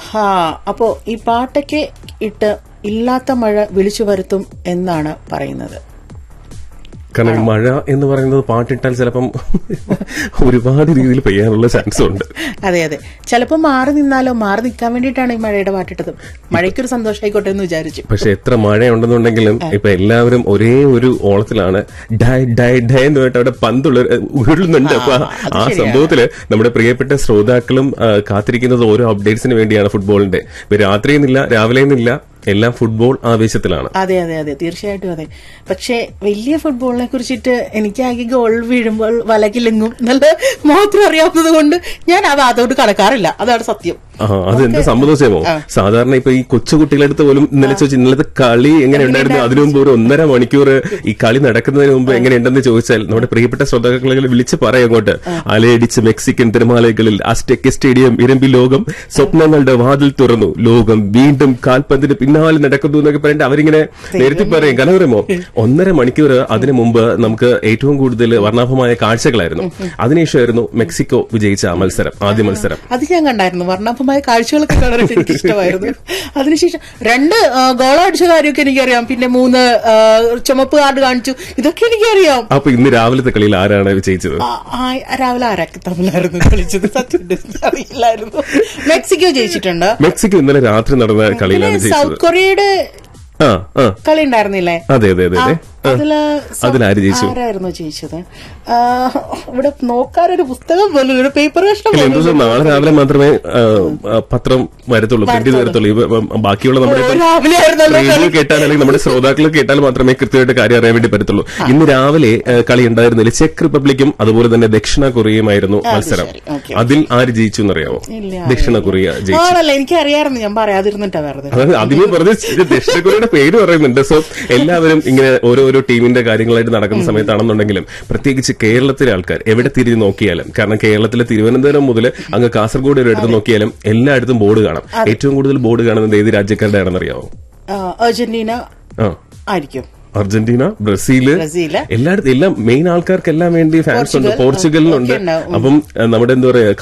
ഹാ അപ്പോ ഈ പാട്ടയ്ക്ക് ഇട്ട് ഇല്ലാത്ത മഴ വിളിച്ചു വരുത്തും എന്നാണ് പറയുന്നത് കാരണം ഈ മഴ എന്ന് പറയുന്നത് പാട്ടിട്ടാൽ ചിലപ്പം ഒരുപാട് രീതിയിൽ പെയ്യാനുള്ള ചാൻസും ഉണ്ട് അതെ അതെ ചിലപ്പോ മാറി നിന്നാലോ മാറി നിൽക്കാൻ വേണ്ടിയിട്ടാണ് ഈ മഴയുടെ പാട്ടിട്ടത് മഴയ്ക്കൊരു സന്തോഷമായിക്കോട്ടെ എന്ന് വിചാരിച്ചു പക്ഷെ എത്ര മഴയുണ്ടെന്നുണ്ടെങ്കിലും ഇപ്പൊ എല്ലാവരും ഒരേ ഒരു ഓളത്തിലാണ് ഡൈ ഡൈ ഡൈ എന്ന് പറഞ്ഞിട്ട് അവിടെ പന്തുള്ള ഉരുളുന്നുണ്ട് അപ്പൊ ആ സംഭവത്തില് നമ്മുടെ പ്രിയപ്പെട്ട ശ്രോതാക്കളും ആ, കാത്തിരിക്കുന്നത് ഓരോ അപ്ഡേറ്റ്സിന് വേണ്ടിയാണ് ഫുട്ബോളിന്റെ ഇപ്പൊ രാത്രിയെന്നില്ല രാവിലെ എന്നില്ല എല്ലാം ഫുട്ബോൾ ആവേശത്തിലാണ് അതെ അതെ അതെ തീർച്ചയായിട്ടും അതെ പക്ഷേ വലിയ ഫുട്ബോളിനെ കുറിച്ചിട്ട് എനിക്കാകെ ഗോൾ വീഴുമ്പോൾ വലകിലെങ്ങും നല്ല മാത്രം അറിയാവുന്നത് കൊണ്ട് ഞാൻ ആ ഭാഗത്തോട്ട് കടക്കാറില്ല അതാണ് സത്യം ആ അതെന്താ സംഭവിച്ചേമോ സാധാരണ ഇപ്പൊ ഈ കൊച്ചുകുട്ടികളടുത്ത് പോലും ഇന്നലെ ചോദിച്ചു ഇന്നലത്തെ കളി എങ്ങനെ ഉണ്ടായിരുന്നു അതിനു മുമ്പ് ഒരു ഒന്നര മണിക്കൂർ ഈ കളി നടക്കുന്നതിന് മുമ്പ് എങ്ങനെയുണ്ടെന്ന് ചോദിച്ചാൽ നമ്മുടെ പ്രിയപ്പെട്ട ശ്രോതാക്കളെ വിളിച്ച് പറയും അങ്ങോട്ട് അലയടിച്ച് മെക്സിക്കൻ തിരമാലകളിൽ അസ്റ്റെക്ക് സ്റ്റേഡിയം ഇരമ്പി ലോകം സ്വപ്നങ്ങളുടെ വാതിൽ തുറന്നു ലോകം വീണ്ടും കാൽപന്തിന് പിന്നാലെ നടക്കുന്നു എന്നൊക്കെ പറഞ്ഞിട്ട് അവരിങ്ങനെ നേരത്തെ പറയും കാരണം പറയുമോ ഒന്നര മണിക്കൂർ അതിനു മുമ്പ് നമുക്ക് ഏറ്റവും കൂടുതൽ വർണ്ണാഭമായ കാഴ്ചകളായിരുന്നു അതിനുശേഷമായിരുന്നു മെക്സിക്കോ വിജയിച്ച ആ മത്സരം ആദ്യ മത്സരം അത് ഞാൻ കണ്ടായിരുന്നു വർണ്ണാഭമായ കാഴ്ചകളൊക്കെ കാണാനായിട്ട് എനിക്ക് ഇഷ്ടമായിരുന്നു അതിനുശേഷം രണ്ട് ആ, ഗോൾ അടിച്ച കാര്യമൊക്കെ എനിക്കറിയാം പിന്നെ മൂന്ന് ആ, ചുമപ്പ് കാർഡ് കാണിച്ചു ഇതൊക്കെ എനിക്കറിയാം അപ്പൊ ഇന്ന് രാവിലത്തെ കളിയിൽ ആരാണ് വിജയിച്ചത് ആ, ആ, രാവിലെ ആരൊക്കെ തമ്മിലായിരുന്നു കളിച്ചത് സത്യം അറിയില്ലായിരുന്നു മെക്സിക്കോ ജയിച്ചിട്ടുണ്ട് മെക്സിക്കോ ഇന്നലെ രാത്രി നടന്ന പിന്നെ കളിയിലാണ് ജയിച്ചത് സൗത്ത് കൊറിയയുടെ ആ ആ കളി ഉണ്ടായിരുന്നില്ലേ അതെ അതെ അതെ അതെ ആ. അതില് സ- അതിലാര് ജയിച്ചു? ആരായിരുന്നു ജയിച്ചത് ആ, ഇവിടെ നോക്കാനൊരു പുസ്തകം പോലും ഒരു പേപ്പർ കഷ്ണം ഇല്ല, പോലും എന്ത് വെച്ചാൽ നാളെ രാവിലെ മാത്രമേ ആ, ആ, പത്രം വരത്തുള്ളൂ പ്രിന്റ് ചെയ്ത് വരത്തുള്ളൂ ഇവ- ഉം, ബാക്കിയുള്ള നമ്മുടെ ഇപ്പം രാവിലെ ആയിരുന്നല്ലോ റേഡിയോ കേട്ടാൽ അല്ലെങ്കിൽ നമ്മുടെ ശ്രോതാക്കൾ കേട്ടാൽ മാത്രമേ കൃത്യമായിട്ട് കാര്യം അറിയാൻ വേണ്ടി പറ്റത്തുള്ളൂ ഇന്ന് രാവിലെ ആ, കളി ഉണ്ടായിരുന്നില്ല ചെക്ക് റിപ്പബ്ലിക്കും അതുപോലെ തന്നെ ദക്ഷിണ കൊറിയയുമായിരുന്നു മത്സരം ശരി. ഓക്കേ. അതിൽ ആര് ജയിച്ചു എന്നറിയാമോ ഇല്ല, ദക്ഷിണ കൊറിയ ജയിച്ചു ആണല്ലേ എനിക്ക് അറിയാമായിരുന്നു ഞാൻ പറയാതിരുന്നിട്ടാ വെറുതെ അതായത് ആദ്യമേ പറഞ്ഞ ഇത് ദക്ഷിണ കൊറിയയുടെ പേര് പറയുന്നുണ്ട് സോ എല്ലാവരും ഇങ്ങനെ ഓരോരോ ടീമിന്റെ കാര്യങ്ങളായിട്ട് നടക്കുന്ന സമയത്താണെന്നുണ്ടെങ്കിലും പ്രത്യേകിച്ച് കേരളത്തിലെ ആൾക്കാർ എവിടെ തിരിഞ്ഞ് നോക്കിയാലും കാരണം കേരളത്തിലെ തിരുവനന്തപുരം മുതൽ അങ്ങ് കാസർഗോഡ് വരെ എടുത്ത് നോക്കിയാലും എല്ലായിടത്തും ബോർഡ് കാണാം ഏറ്റവും കൂടുതൽ ബോർഡ് കാണുന്നത് ഏത് രാജ്യക്കാരുടെ ആണെന്ന് അറിയാമോ ആ, അർജന്റീന ആ ആയിരിക്കും അർജന്റീന ബ്രസീല് ബ്രസീല് എല്ലായിടത്തും എല്ലാം മെയിൻ ആൾക്കാർക്കെല്ലാം വേണ്ടി ഫാൻസ് ഉണ്ട് പോർച്ചുഗൽ, പോർച്ചുഗലിനുണ്ട് ഒക്കെ ഉണ്ടാവും. അപ്പം ആ, നമ്മുടെ എന്താ പറയാ